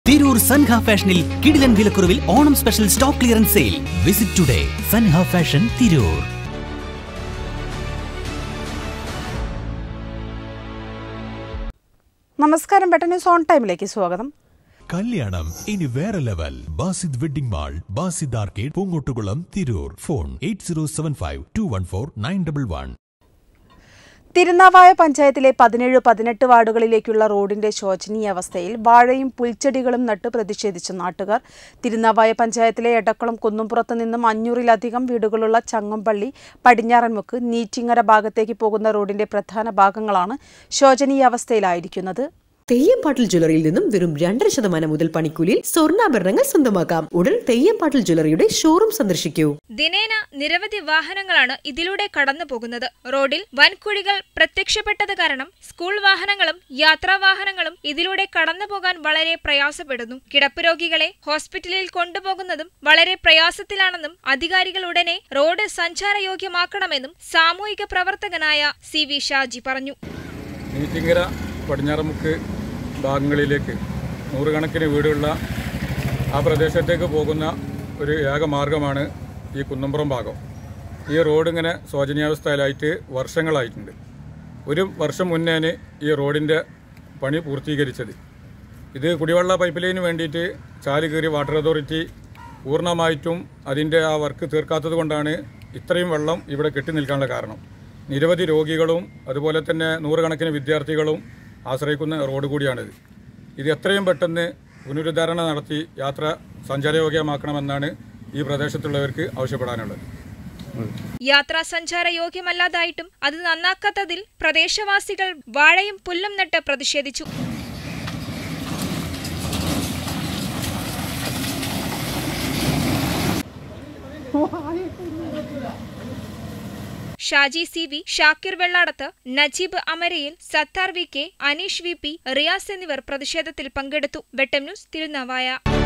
തിരൂർ സൻഹ ഫാഷനിൽ കിടിലൻ വിലക്കുറവിൽ Onam special stock clearance sale visit today Sanha fashion Tirur നമസ്കാരം പെട്ടെന്ന് സോൺ ടൈമിലേക്ക് സ്വാഗതം കല്യാണം ഇനി വേറെ level Basid wedding mall Basid arcade Poongottukulam Tirur phone eight zero seven five two one four nine double one Thirunavaya പഞ്ചായത്തിലെ പതിനേഴ് പതിനെട്ട് വാർഡുകളിലേക്കുള്ള റോഡിന്റെ ശോചനീയ അവസ്ഥയിൽ വാഴയും പുൽച്ചെടികളും നട്ട് പ്രതിഷേധിച്ച നാട്ടുകാർ തിരുനാവായ പഞ്ചായത്തിലെ എടക്കുളം കുന്നുംപുറത്ത് നിന്നും അഞ്ഞൂറിലധികം വീടുകളുള്ള ചങ്ങമ്പള്ളി പടിഞ്ഞാറൻമുക്ക് നീറ്റിങ്ങര ഭാഗത്തേക്ക് പോകുന്ന റോഡിന്റെ പ്രധാന ഭാഗങ്ങളാണ് ശോചനീയ അവസ്ഥയിലായിരിക്കുന്നത് തെയ്യംപാട്ടിൽ ജ്വല്ലറിയിൽ നിന്നും വെറും രണ്ടര ശതമാനം മുതൽ പണിക്കൂലിയിൽ സ്വർണ്ണാഭരണങ്ങൾ സ്വന്തമാക്കാം ഉടൻ തെയ്യംപാട്ടിൽ ജ്വല്ലറിയുടെ ഷോറൂം സന്ദർശിക്കൂ ദിനേന നിരവധി വാഹനങ്ങളാണ് ഇതിലൂടെ കടന്നു പോകുന്നത് റോഡിൽ വൻകുഴികൾ പ്രത്യക്ഷപ്പെട്ടത് കാരണം സ്കൂൾ വാഹനങ്ങളും യാത്രാ വാഹനങ്ങളും ഇതിലൂടെ കടന്നു പോകാൻ വളരെ പ്രയാസപ്പെടുന്നു കിടപ്പ് രോഗികളെ ഹോസ്പിറ്റലിൽ കൊണ്ടുപോകുന്നതും വളരെ പ്രയാസത്തിലാണെന്നും അധികാരികൾ ഉടനെ റോഡ് സഞ്ചാരയോഗ്യമാക്കണമെന്നും സാമൂഹിക പ്രവർത്തകനായ സി വി ഷാജി പറഞ്ഞു നീറ്റിങ്കര പടിഞ്ഞാറമുക്ക് ഭാഗങ്ങളിലേക്ക് നൂറുകണക്കിന് വീടുള്ള ആ പ്രദേശത്തേക്ക് പോകുന്ന ഒരു ഏക മാർഗമാണ് ഈ കുന്നമ്പുറം ഭാഗം ഈ റോഡ് ഇങ്ങനെ ശോചനീയാവസ്ഥയിലായിട്ട് വർഷങ്ങളായിട്ടുണ്ട് ഒരു വർഷം മുന്നേന് ഈ റോഡിൻ്റെ പണി പൂർത്തീകരിച്ചത് ഇത് കുടിവെള്ള പൈപ്പ് ലൈന് വേണ്ടിയിട്ട് ചാലുകീറി വാട്ടർ അതോറിറ്റി പൂർണ്ണമായിട്ടും അതിൻ്റെ ആ വർക്ക് തീർക്കാത്തത് കൊണ്ടാണ് ഇത്രയും വെള്ളം ഇവിടെ കെട്ടി നിൽക്കാനുള്ള കാരണം നിരവധി രോഗികളും അതുപോലെ തന്നെ നൂറുകണക്കിന് വിദ്യാർത്ഥികളും ആശ്രയിക്കുന്ന റോഡ് കൂടിയാണിത് ഇത് എത്രയും പെട്ടെന്ന് പുനരുദ്ധാരണം നടത്തി യാത്ര സഞ്ചാരയോഗ്യമാക്കണമെന്നാണ് ഈ പ്രദേശത്തുള്ളവർക്ക് ആവശ്യപ്പെടാനുള്ളത് യാത്രാ സഞ്ചാര യോഗ്യമല്ലാതായിട്ടും അത് നന്നാക്കാത്തതിൽ പ്രദേശവാസികൾ വാഴയും പുല്ലും നട്ട് പ്രതിഷേധിച്ചു ഷാജി സി വി ഷാക്കിർ വെള്ളാടത്ത് നജീബ് അമരയിൽ Sathar V K Aneesh V P Riyas എന്നിവർ പ്രതിഷേധത്തിൽ പങ്കെടുത്തു വെട്ടം ന്യൂസ് തിരുനാവായ